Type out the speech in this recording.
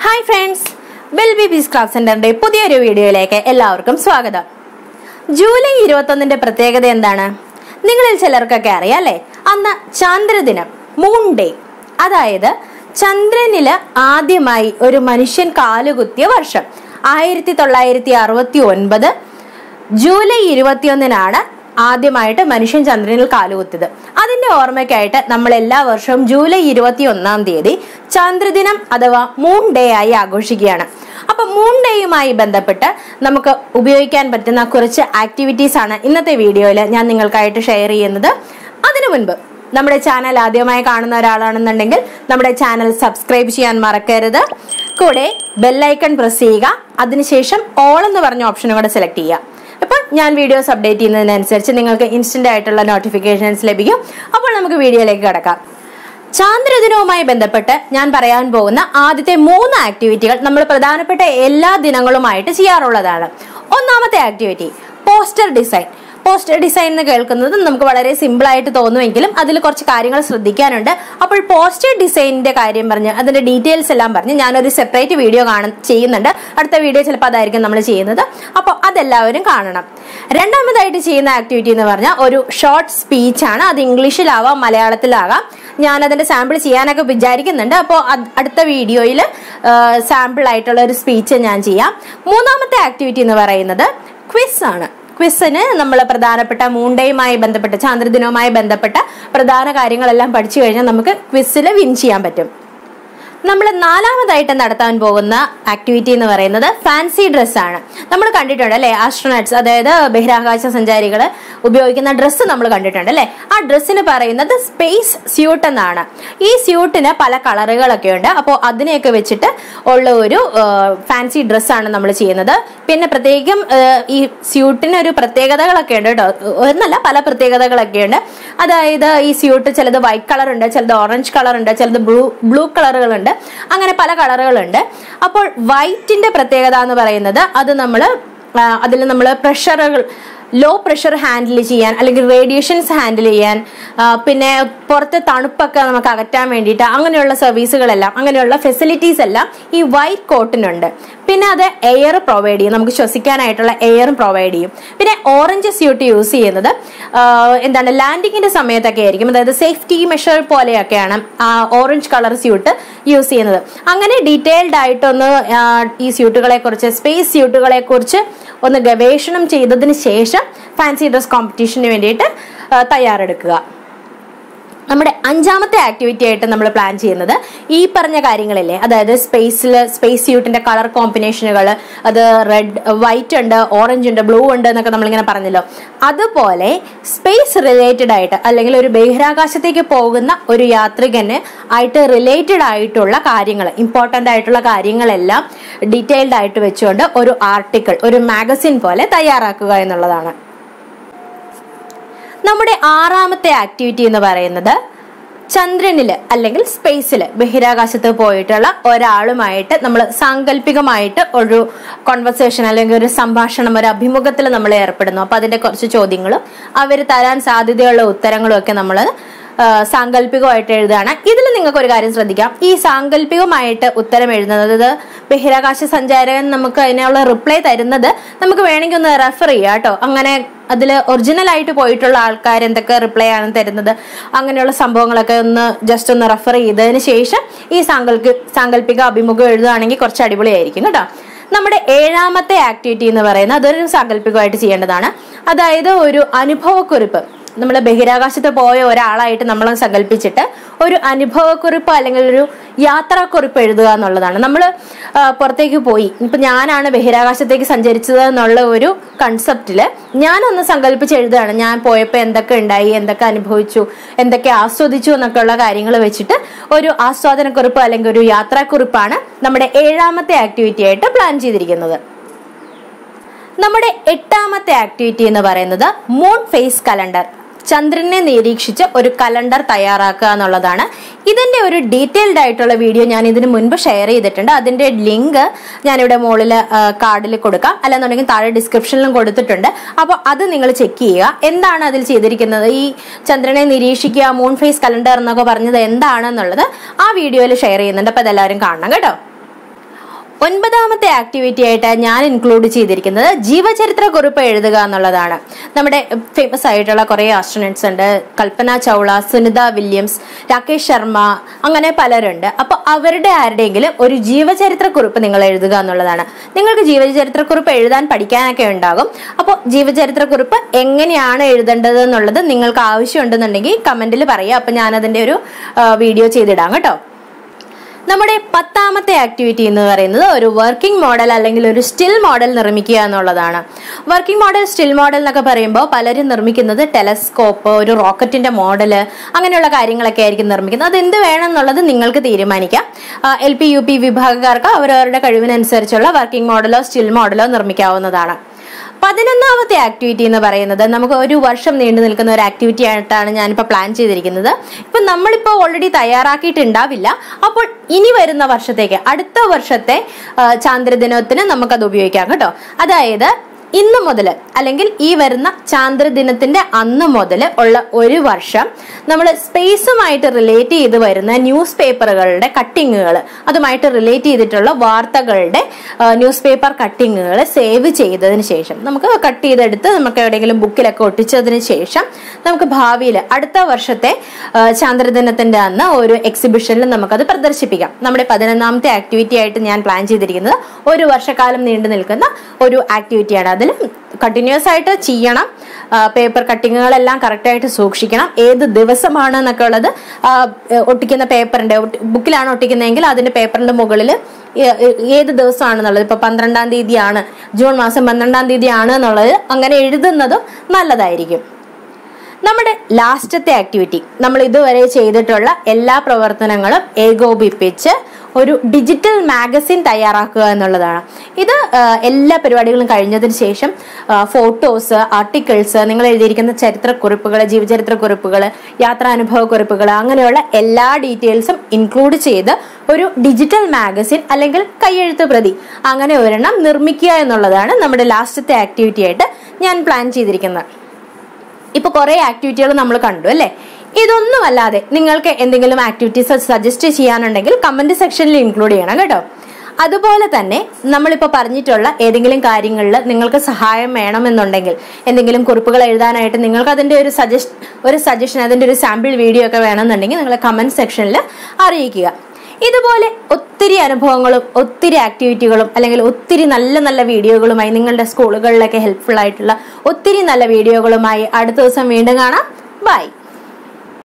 hi friends bell bees class സെന്ററിന്റെ പുതിയൊരു വീഡിയോയിലേക്ക് എല്ലാവർക്കും സ്വാഗതം ജൂലൈ ഇരുപത്തൊന്നിന്റെ പ്രത്യേകത എന്താണ് നിങ്ങളിൽ ചിലർക്കൊക്കെ അറിയാം അല്ലേ അന്ന് ചന്ദ്രദിനം മൂൺ ഡേ അതായത് ചന്ദ്രനില് ആദ്യമായി ഒരു മനുഷ്യൻ കാലുകുത്തിയ വർഷം ആയിരത്തി തൊള്ളായിരത്തി അറുപത്തി ഒൻപത് ജൂലൈ ഇരുപത്തിയൊന്നിനാണ് ആദ്യമായിട്ട് മനുഷ്യൻ ചന്ദ്രനിൽ കാലുകുത്തിയത് അതിന്റെ ഓർമ്മയ്ക്കായിട്ട് നമ്മൾ എല്ലാ വർഷവും ജൂലൈ ഇരുപത്തി ഒന്നാം തീയതി ചന്ദ്രദിനം അഥവാ മൂൺ ഡേ ആയി ആഘോഷിക്കുകയാണ് അപ്പൊ മൂൺ ഡേയുമായി ബന്ധപ്പെട്ട് നമുക്ക് ഉപയോഗിക്കാൻ പറ്റുന്ന കുറച്ച് ആക്ടിവിറ്റീസ് ആണ് ഇന്നത്തെ വീഡിയോയിൽ ഞാൻ നിങ്ങൾക്കായിട്ട് ഷെയർ ചെയ്യുന്നത് അതിനു മുൻപ് നമ്മുടെ ചാനൽ ആദ്യമായി കാണുന്ന ഒരാളാണെന്നുണ്ടെങ്കിൽ നമ്മുടെ ചാനൽ സബ്സ്ക്രൈബ് ചെയ്യാൻ മറക്കരുത് കൂടെ ബെല്ലൈക്കൺ പ്രസ് ചെയ്യുക അതിനുശേഷം ഓൾ എന്ന് പറഞ്ഞ ഓപ്ഷനും കൂടെ സെലക്ട് ചെയ്യുക അപ്പോൾ ഞാൻ വീഡിയോസ് അപ്ഡേറ്റ് ചെയ്യുന്നതിനനുസരിച്ച് നിങ്ങൾക്ക് ഇൻസ്റ്റന്റ് ആയിട്ടുള്ള നോട്ടിഫിക്കേഷൻസ് ലഭിക്കും അപ്പോൾ നമുക്ക് വീഡിയോയിലേക്ക് കിടക്കാം ചാന്ദ്രദിനവുമായി ബന്ധപ്പെട്ട് ഞാൻ പറയാൻ പോകുന്ന ആദ്യത്തെ മൂന്ന് ആക്ടിവിറ്റികൾ നമ്മൾ പ്രധാനപ്പെട്ട എല്ലാ ദിനങ്ങളുമായിട്ട് ചെയ്യാറുള്ളതാണ് ഒന്നാമത്തെ activity poster design poster design എന്ന് കേൾക്കുന്നത് നമുക്ക് വളരെ സിമ്പിൾ ആയിട്ട് തോന്നുമെങ്കിലും അതിൽ കുറച്ച് കാര്യങ്ങൾ ശ്രദ്ധിക്കാനുണ്ട് അപ്പോൾ പോസ്റ്റർ ഡിസൈനിന്റെ കാര്യം പറഞ്ഞ് അതിന്റെ ഡീറ്റെയിൽസ് എല്ലാം പറഞ്ഞ് ഞാനൊരു സെപ്പറേറ്റ് വീഡിയോ കാണ ചെയ്യുന്നുണ്ട് അടുത്ത വീഡിയോ ചിലപ്പോൾ അതായിരിക്കും നമ്മൾ ചെയ്യുന്നത് അപ്പോൾ അതെല്ലാവരും കാണണം രണ്ടാമതായിട്ട് ചെയ്യുന്ന ആക്ടിവിറ്റി എന്ന് പറഞ്ഞാൽ ഒരു ഷോർട്ട് സ്പീച്ച് ആണ് അത് ഇംഗ്ലീഷിലാവാം മലയാളത്തിലാകാം ഞാൻ അതിന്റെ സാമ്പിൾ ചെയ്യാനൊക്കെ വിചാരിക്കുന്നുണ്ട് അപ്പോൾ അടുത്ത വീഡിയോയിൽ സാമ്പിൾ ആയിട്ടുള്ള ഒരു സ്പീച്ച് ഞാൻ ചെയ്യാം മൂന്നാമത്തെ ആക്ടിവിറ്റി എന്ന് പറയുന്നത് ക്വിസ് ആണ് ക്വിസിന് നമ്മൾ പ്രധാനപ്പെട്ട മൂണ്ടയുമായി ബന്ധപ്പെട്ട ചാന്ദ്രദിനവുമായി ബന്ധപ്പെട്ട പ്രധാന കാര്യങ്ങളെല്ലാം പഠിച്ചു കഴിഞ്ഞാൽ നമുക്ക് ക്വിസിൽ വിൻ ചെയ്യാൻ പറ്റും നമ്മൾ നാലാമതായിട്ട് നടത്താൻ പോകുന്ന ആക്ടിവിറ്റി എന്ന് പറയുന്നത് ഫാൻസി ഡ്രസ്സാണ് നമ്മൾ കണ്ടിട്ടുണ്ട് അല്ലെ ആസ്ട്രോനട്സ് അതായത് ബഹിരാകാശ സഞ്ചാരികൾ ഉപയോഗിക്കുന്ന ഡ്രസ്സ് നമ്മൾ കണ്ടിട്ടുണ്ട് അല്ലെ ആ ഡ്രസ്സിന് പറയുന്നത് സ്പേസ് സ്യൂട്ട് എന്നാണ് ഈ സ്യൂട്ടിന് പല കളറുകളൊക്കെ ഉണ്ട് അപ്പോൾ അതിനെയൊക്കെ വെച്ചിട്ട് ഉള്ള ഒരു ഫാൻസി ഡ്രസ്സാണ് നമ്മൾ ചെയ്യുന്നത് പിന്നെ പ്രത്യേകം ഈ സ്യൂട്ടിന് ഒരു പ്രത്യേകതകളൊക്കെ ഉണ്ട് കേട്ടോ ഒന്നല്ല പല പ്രത്യേകതകളൊക്കെ ഉണ്ട് അതായത് ഈ സ്യൂട്ട് ചിലത് വൈറ്റ് കളർ ഉണ്ട് ചിലത് ഓറഞ്ച് കളർ ഉണ്ട് ചിലത് ബ്ലൂ ബ്ലൂ കളറുകളുണ്ട് അങ്ങനെ പല കളറുകളുണ്ട് അപ്പോൾ വൈറ്റിന്റെ പ്രത്യേകത എന്ന് പറയുന്നത് അത് നമ്മൾ അതിൽ നമ്മൾ പ്രഷറുകൾ ലോ പ്രഷർ ഹാൻഡിൽ ചെയ്യാൻ അല്ലെങ്കിൽ റേഡിയേഷൻസ് ഹാൻഡിൽ ചെയ്യാൻ പിന്നെ പുറത്തെ തണുപ്പൊക്കെ നമുക്ക് അകറ്റാൻ വേണ്ടിയിട്ട് അങ്ങനെയുള്ള സർവീസുകളെല്ലാം അങ്ങനെയുള്ള ഫെസിലിറ്റീസ് എല്ലാം ഈ വൈറ്റ് കോട്ടിനുണ്ട് പിന്നെ അത് എയർ പ്രൊവൈഡ് ചെയ്യും നമുക്ക് ശ്വസിക്കാനായിട്ടുള്ള എയറും പ്രൊവൈഡ് ചെയ്യും പിന്നെ ഓറഞ്ച് സ്യൂട്ട് യൂസ് ചെയ്യുന്നത് എന്താണ് ലാൻഡിങ്ങിന്റെ സമയത്തൊക്കെ ആയിരിക്കും അതായത് സേഫ്റ്റി മെഷർ പോലെയൊക്കെയാണ് ഓറഞ്ച് കളർ സ്യൂട്ട് യൂസ് ചെയ്യുന്നത് അങ്ങനെ ഡീറ്റെയിൽഡ് ആയിട്ടൊന്ന് ഈ സ്യൂട്ടുകളെ കുറിച്ച് സ്പേസ് സ്യൂട്ടുകളെ കുറിച്ച് ഒന്ന് ഗവേഷണം ചെയ്തതിന് ശേഷം ഫാൻസി ഡ്രസ് കോമ്പറ്റീഷന് വേണ്ടിയിട്ട് തയ്യാറെടുക്കുക നമ്മുടെ അഞ്ചാമത്തെ ആക്ടിവിറ്റി ആയിട്ട് നമ്മൾ പ്ലാൻ ചെയ്യുന്നത് ഈ പറഞ്ഞ കാര്യങ്ങളില്ലേ അതായത് സ്പേസിൽ സ്പേസ് സ്യൂട്ടിന്റെ കളർ കോമ്പിനേഷനുകൾ അത് റെഡ് വൈറ്റ് ഉണ്ട് ഓറഞ്ച് ഉണ്ട് ബ്ലൂ ഉണ്ട് എന്നൊക്കെ നമ്മളിങ്ങനെ പറഞ്ഞല്ലോ അതുപോലെ സ്പേസ് റിലേറ്റഡ് ആയിട്ട് അല്ലെങ്കിൽ ഒരു ബഹിരാകാശത്തേക്ക് പോകുന്ന ഒരു യാത്രികന് ആയിട്ട് റിലേറ്റഡ് ആയിട്ടുള്ള കാര്യങ്ങൾ ഇമ്പോർട്ടൻ്റ് ആയിട്ടുള്ള കാര്യങ്ങളെല്ലാം ഡീറ്റെയിൽഡ് ആയിട്ട് വെച്ചുകൊണ്ട് ഒരു ആർട്ടിക്കിൾ ഒരു മാഗസിൻ പോലെ തയ്യാറാക്കുക എന്നുള്ളതാണ് നമ്മുടെ ആറാമത്തെ ആക്ടിവിറ്റി എന്ന് പറയുന്നത് ചന്ദ്രനില് അല്ലെങ്കിൽ സ്പേസിൽ ബഹിരാകാശത്ത് പോയിട്ടുള്ള ഒരാളുമായിട്ട് നമ്മൾ സാങ്കല്പികമായിട്ട് ഒരു കോൺവെർസേഷൻ അല്ലെങ്കിൽ ഒരു സംഭാഷണം ഒരു അഭിമുഖത്തിൽ നമ്മൾ ഏർപ്പെടുന്നു അപ്പൊ അതിന്റെ കുറച്ച് ചോദ്യങ്ങളും അവർ തരാൻ സാധ്യതയുള്ള ഉത്തരങ്ങളും ഒക്കെ നമ്മൾ സാങ്കല്പികമായിട്ട് എഴുതുകയാണ് ഇതിൽ നിങ്ങൾക്ക് ഒരു കാര്യം ശ്രദ്ധിക്കാം ഈ സാങ്കല്പികമായിട്ട് ഉത്തരം എഴുതുന്നത് ബഹിരാകാശ സഞ്ചാരകൻ നമുക്ക് അതിനുള്ള റിപ്ലൈ തരുന്നത് നമുക്ക് വേണമെങ്കിൽ ഒന്ന് റെഫർ ചെയ്യാം കേട്ടോ അങ്ങനെ അതിൽ ഒറിജിനൽ ആയിട്ട് പോയിട്ടുള്ള ആൾക്കാർ എന്തൊക്കെ റിപ്ലൈ ആണ് തരുന്നത് അങ്ങനെയുള്ള സംഭവങ്ങളൊക്കെ ഒന്ന് ജസ്റ്റ് ഒന്ന് റെഫർ ചെയ്തതിന് ശേഷം ഈ സാങ്കല്പ സാങ്കല്പിക അഭിമുഖം എഴുതുകയാണെങ്കിൽ കുറച്ച് അടിപൊളിയായിരിക്കും കേട്ടോ നമ്മുടെ ഏഴാമത്തെ ആക്ടിവിറ്റി എന്ന് പറയുന്നത് അതൊരു സാങ്കല്പികമായിട്ട് ചെയ്യേണ്ടതാണ് അതായത് ഒരു അനുഭവക്കുറിപ്പ് നമ്മൾ ബഹിരാകാശത്ത് പോയ ഒരാളായിട്ട് നമ്മൾ സങ്കല്പിച്ചിട്ട് ഒരു അനുഭവക്കുറിപ്പ് അല്ലെങ്കിൽ ഒരു യാത്രാക്കുറിപ്പ് എഴുതുക എന്നുള്ളതാണ് നമ്മൾ പുറത്തേക്ക് പോയി ഇപ്പൊ ഞാനാണ് ബഹിരാകാശത്തേക്ക് സഞ്ചരിച്ചത് എന്നുള്ള ഒരു കൺസെപ്റ്റില് ഞാനൊന്ന് സങ്കല്പിച്ച് എഴുതുകയാണ് ഞാൻ പോയപ്പോൾ എന്തൊക്കെ ഉണ്ടായി എന്തൊക്കെ അനുഭവിച്ചു എന്തൊക്കെ ആസ്വദിച്ചു എന്നൊക്കെയുള്ള കാര്യങ്ങൾ വെച്ചിട്ട് ഒരു ആസ്വാദനക്കുറിപ്പ് അല്ലെങ്കിൽ ഒരു യാത്രാക്കുറിപ്പാണ് നമ്മുടെ ഏഴാമത്തെ ആക്ടിവിറ്റി ആയിട്ട് പ്ലാൻ ചെയ്തിരിക്കുന്നത് നമ്മുടെ എട്ടാമത്തെ ആക്ടിവിറ്റി എന്ന് പറയുന്നത് മൂൺ ഫേസ് കലണ്ടർ ചന്ദ്രനെ നിരീക്ഷിച്ച് ഒരു കലണ്ടർ തയ്യാറാക്കുക എന്നുള്ളതാണ് ഇതിന്റെ ഒരു ഡീറ്റെയിൽഡ് ആയിട്ടുള്ള വീഡിയോ ഞാൻ ഇതിന് മുൻപ് ഷെയർ ചെയ്തിട്ടുണ്ട് അതിന്റെ ലിങ്ക് ഞാനിവിടെ മുകളിൽ കാർഡിൽ കൊടുക്കാം അല്ലെന്നുണ്ടെങ്കിൽ താഴെ ഡിസ്ക്രിപ്ഷനിലും കൊടുത്തിട്ടുണ്ട് അപ്പോൾ അത് നിങ്ങൾ ചെക്ക് ചെയ്യുക എന്താണ് അതിൽ ചെയ്തിരിക്കുന്നത് ഈ ചന്ദ്രനെ നിരീക്ഷിക്കുക മൂൺ ഫേസ് കലണ്ടർ എന്നൊക്കെ പറഞ്ഞത് എന്താണെന്നുള്ളത് ആ വീഡിയോയിൽ ഷെയർ ചെയ്യുന്നുണ്ട് അപ്പോൾ അതെല്ലാവരും കാണണം കേട്ടോ ഒൻപതാമത്തെ ആക്ടിവിറ്റി ആയിട്ട് ഞാൻ ഇൻക്ലൂഡ് ചെയ്തിരിക്കുന്നത് ജീവചരിത്ര കുറിപ്പ് എഴുതുക എന്നുള്ളതാണ് നമ്മുടെ ഫേമസ് ആയിട്ടുള്ള കുറേ ആസ്ട്രോണറ്റ്സ് ഉണ്ട് കൽപ്പന ചൗള സുനിത വില്യംസ് രാകേഷ് ശർമ്മ അങ്ങനെ പലരുണ്ട് അപ്പോൾ അവരുടെ ആരുടെയെങ്കിലും ഒരു ജീവചരിത്ര കുറിപ്പ് നിങ്ങൾ എഴുതുക എന്നുള്ളതാണ് നിങ്ങൾക്ക് ജീവചരിത്ര കുറിപ്പ് എഴുതാൻ പഠിക്കാനൊക്കെ ഉണ്ടാകും അപ്പോൾ ജീവചരിത്ര കുറിപ്പ് എങ്ങനെയാണ് എഴുതേണ്ടത് എന്നുള്ളത് നിങ്ങൾക്ക് ആവശ്യമുണ്ടെന്നുണ്ടെങ്കിൽ കമന്റിൽ പറയുക അപ്പം ഞാനതിൻ്റെ ഒരു വീഡിയോ ചെയ്തിടാം കേട്ടോ നമ്മുടെ പത്താമത്തെ ആക്ടിവിറ്റി എന്ന് പറയുന്നത് ഒരു വർക്കിംഗ് മോഡൽ അല്ലെങ്കിൽ ഒരു സ്റ്റിൽ മോഡൽ നിർമ്മിക്കുക എന്നുള്ളതാണ് വർക്കിംഗ് മോഡൽ സ്റ്റിൽ മോഡൽ എന്നൊക്കെ പറയുമ്പോൾ പലരും നിർമ്മിക്കുന്നത് ടെലസ്കോപ്പ് ഒരു റോക്കറ്റിന്റെ മോഡൽ അങ്ങനെയുള്ള കാര്യങ്ങളൊക്കെ ആയിരിക്കും നിർമ്മിക്കുന്നത് അത് എന്ത് വേണം എന്നുള്ളത് നിങ്ങൾക്ക് തീരുമാനിക്കാം എൽ പി യു പി വിഭാഗക്കാർക്ക് അവരവരുടെ കഴിവിനനുസരിച്ചുള്ള വർക്കിംഗ് മോഡലോ സ്റ്റിൽ മോഡലോ നിർമ്മിക്കാവുന്നതാണ് പതിനൊന്നാമത്തെ ആക്ടിവിറ്റി എന്ന് പറയുന്നത് നമുക്ക് ഒരു വർഷം നീണ്ടു നിൽക്കുന്ന ഒരു ആക്ടിവിറ്റി ആയിട്ടാണ് ഞാനിപ്പോൾ പ്ലാൻ ചെയ്തിരിക്കുന്നത് ഇപ്പം നമ്മളിപ്പോൾ ഓൾറെഡി തയ്യാറാക്കിയിട്ടുണ്ടാവില്ല അപ്പോൾ ഇനി വരുന്ന വർഷത്തേക്ക് അടുത്ത വർഷത്തെ ആ, ചാന്ദ്രദിനത്തിന് നമുക്കത് ഉപയോഗിക്കാം കേട്ടോ അതായത് ഇന്ന് മുതൽ അല്ലെങ്കിൽ ഈ വരുന്ന ചാന്ദ്രദിനത്തിന്റെ അന്ന് മുതൽ ഉള്ള ഒരു വർഷം നമ്മൾ സ്പേസുമായിട്ട് റിലേറ്റ് ചെയ്ത് വരുന്ന ന്യൂസ് പേപ്പറുകളുടെ കട്ടിങ്ങുകൾ അതുമായിട്ട് റിലേറ്റ് ചെയ്തിട്ടുള്ള വാർത്തകളുടെ ന്യൂസ് പേപ്പർ കട്ടിങ്ങുകൾ സേവ് ചെയ്തതിന് ശേഷം നമുക്ക് കട്ട് ചെയ്തെടുത്ത് നമുക്ക് എവിടെയെങ്കിലും ബുക്കിലൊക്കെ ഒട്ടിച്ചതിന് ശേഷം നമുക്ക് ഭാവിയിൽ അടുത്ത വർഷത്തെ ആ, ചാന്ദ്രദിനത്തിന്റെ അന്ന് ഒരു എക്സിബിഷനിൽ നമുക്കത് പ്രദർശിപ്പിക്കാം നമ്മുടെ പതിനൊന്നാമത്തെ ആക്ടിവിറ്റി ആയിട്ട് ഞാൻ പ്ലാൻ ചെയ്തിരിക്കുന്നത് ഒരു വർഷക്കാലം നീണ്ടു നിൽക്കുന്ന ഒരു ആക്ടിവിറ്റിയാണ് അതിൽ കണ്ടിന്യൂസ് ആയിട്ട് ചെയ്യണം പേപ്പർ കട്ടിങ്ങുകളെല്ലാം കറക്റ്റായിട്ട് സൂക്ഷിക്കണം ഏത് ദിവസമാണ് എന്നൊക്കെ ഉള്ളത് ആ, ഒട്ടിക്കുന്ന പേപ്പറിന്റെ ബുക്കിലാണ് ഒട്ടിക്കുന്നതെങ്കിൽ അതിന്റെ പേപ്പറിന്റെ മുകളിൽ ഏത് ദിവസമാണെന്നുള്ളത് ഇപ്പൊ പന്ത്രണ്ടാം തീയതിയാണ് ജൂൺ മാസം പന്ത്രണ്ടാം തീയതിയാണ് എന്നുള്ളത് അങ്ങനെ എഴുതുന്നതും നല്ലതായിരിക്കും നമ്മുടെ ലാസ്റ്റത്തെ ആക്ടിവിറ്റി നമ്മൾ ഇതുവരെ ചെയ്തിട്ടുള്ള എല്ലാ പ്രവർത്തനങ്ങളും ഏകോപിപ്പിച്ച് ഒരു ഡിജിറ്റൽ മാഗസിൻ തയ്യാറാക്കുക എന്നുള്ളതാണ് ഇത് ആ, എല്ലാ പരിപാടികളും കഴിഞ്ഞതിന് ശേഷം ഫോട്ടോസ് ആർട്ടിക്കിൾസ് നിങ്ങൾ എഴുതിയിരിക്കുന്ന ചരിത്രക്കുറിപ്പുകൾ ജീവചരിത്രക്കുറിപ്പുകൾ യാത്രാനുഭവ കുറിപ്പുകൾ അങ്ങനെയുള്ള എല്ലാ ഡീറ്റെയിൽസും ഇൻക്ലൂഡ് ചെയ്ത് ഒരു ഡിജിറ്റൽ മാഗസിൻ അല്ലെങ്കിൽ കയ്യെഴുത്ത് പ്രതി അങ്ങനെ ഒരെണ്ണം നിർമ്മിക്കുക എന്നുള്ളതാണ് നമ്മുടെ ലാസ്റ്റത്തെ ആക്ടിവിറ്റി ആയിട്ട് ഞാൻ പ്ലാൻ ചെയ്തിരിക്കുന്നത് ഇപ്പൊ കുറെ ആക്ടിവിറ്റികൾ നമ്മൾ കണ്ടു അല്ലേ ഇതൊന്നും അല്ലാതെ നിങ്ങൾക്ക് എന്തെങ്കിലും ആക്ടിവിറ്റീസ് സജസ്റ്റ് ചെയ്യാനുണ്ടെങ്കിൽ കമന്റ് സെക്ഷനിൽ ഇൻക്ലൂഡ് ചെയ്യണം കേട്ടോ അതുപോലെ തന്നെ നമ്മളിപ്പോൾ പറഞ്ഞിട്ടുള്ള ഏതെങ്കിലും കാര്യങ്ങളിൽ നിങ്ങൾക്ക് സഹായം വേണമെന്നുണ്ടെങ്കിൽ എന്തെങ്കിലും കുറിപ്പുകൾ എഴുതാനായിട്ട് നിങ്ങൾക്ക് അതിന്റെ ഒരു സജസ്റ്റ് ഒരു സജഷൻ അതിന്റെ ഒരു സാമ്പിൾ വീഡിയോ ഒക്കെ വേണമെന്നുണ്ടെങ്കിൽ നിങ്ങൾ കമന്റ് സെക്ഷനിൽ അറിയിക്കുക ഇതുപോലെ ഒത്തിരി അനുഭവങ്ങളും ഒത്തിരി ആക്ടിവിറ്റികളും അല്ലെങ്കിൽ ഒത്തിരി നല്ല നല്ല വീഡിയോകളുമായി നിങ്ങളുടെ സ്കൂളുകളിലൊക്കെ ഹെൽപ്ഫുൾ ആയിട്ടുള്ള ഒത്തിരി നല്ല വീഡിയോകളുമായി അടുത്ത ദിവസം വീണ്ടും കാണാം ബൈ